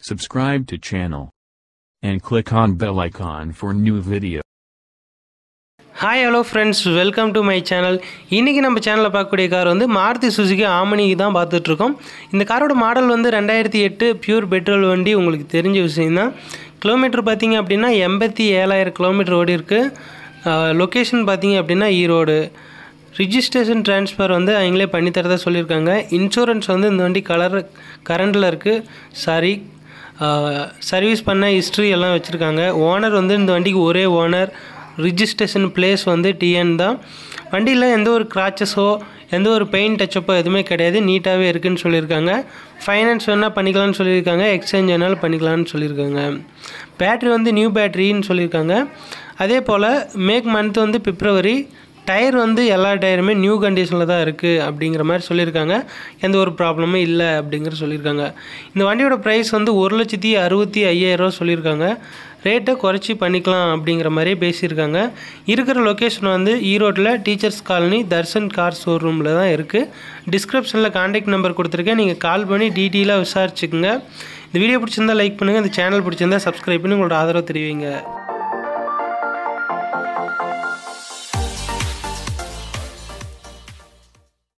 subscribe to channel and click on bell icon for new video. Hi hello friends welcome to my channel இன்றைக்கி நம்ம சேனலில் பார்க்கக்கூடிய car வந்து Maruti Suzuki ஆமணிக்கு தான் பார்த்துட்ருக்கோம் இந்த காரோட மாடல் வந்து ரெண்டாயிரத்தி எட்டு பியூர் பெட்ரோல் வண்டி உங்களுக்கு தெரிஞ்ச விஷயம்தான் கிலோமீட்டர் பார்த்தீங்க அப்படின்னா எண்பத்தி ஏழாயிரம் கிலோமீட்டர் ஓடி இருக்குது லொக்கேஷன் பார்த்தீங்க அப்படின்னா ஈரோடு ரிஜிஸ்ட்ரேஷன் ட்ரான்ஸ்ஃபர் வந்து அவங்களே பண்ணித்தரதா சொல்லியிருக்காங்க இன்சூரன்ஸ் வந்து இந்த வண்டி கலர் கரண்டில் இருக்குது சாரி சர்வீஸ் பண்ண ஹிஸ்ட்ரி எல்லாம் வச்சுருக்காங்க ஓனர் வந்து இந்த வண்டிக்கு ஒரே ஓனர் ரிஜிஸ்ட்ரேஷன் பிளேஸ் வந்து டிஎன் தான் வண்டியில் எந்த ஒரு கிராச்சஸோ எந்த ஒரு பெயிண்ட் டச்சப்போ எதுவுமே கிடையாது நீட்டாகவே இருக்குதுன்னு சொல்லியிருக்காங்க ஃபைனான்ஸ் வேணால் பண்ணிக்கலாம்னு சொல்லியிருக்காங்க எக்ஸ்சேஞ்ச் வேணாலும் பண்ணிக்கலாம்னு சொல்லியிருக்காங்க பேட்ரி வந்து நியூ பேட்ரின்னு சொல்லியிருக்காங்க அதே போல் மேக் மந்த் வந்து பிப்ரவரி டயர் வந்து எல்லா டயருமே நியூ கண்டிஷனில் தான் இருக்குது அப்படிங்கிற மாதிரி சொல்லியிருக்காங்க எந்த ஒரு ப்ராப்ளமும் இல்லை அப்படிங்கிற சொல்லியிருக்காங்க இந்த வண்டியோட ப்ரைஸ் வந்து ஒரு லட்சத்தி அறுபத்தி ஐயாயிரரூவா சொல்லியிருக்காங்க ரேட்டை குறைச்சி பண்ணிக்கலாம் அப்படிங்கிற மாதிரியே பேசியிருக்காங்க இருக்கிற லொக்கேஷன் வந்து ஈரோட்டில் டீச்சர்ஸ் காலனி தர்ஷன் கார் ஷோரூமில் தான் இருக்குது டிஸ்கிரிப்ஷனில் காண்டாக்ட் நம்பர் கொடுத்துருக்கேன் நீங்கள் கால் பண்ணி டீட்டெயிலாக விசாரிச்சுக்குங்க இந்த வீடியோ பிடிச்சிருந்தா லைக் பண்ணுங்கள் இந்த சேனல் பிடிச்சிருந்தா சப்ஸ்கிரைப் பண்ணி உங்களோட ஆதரவு தெரிவிங்க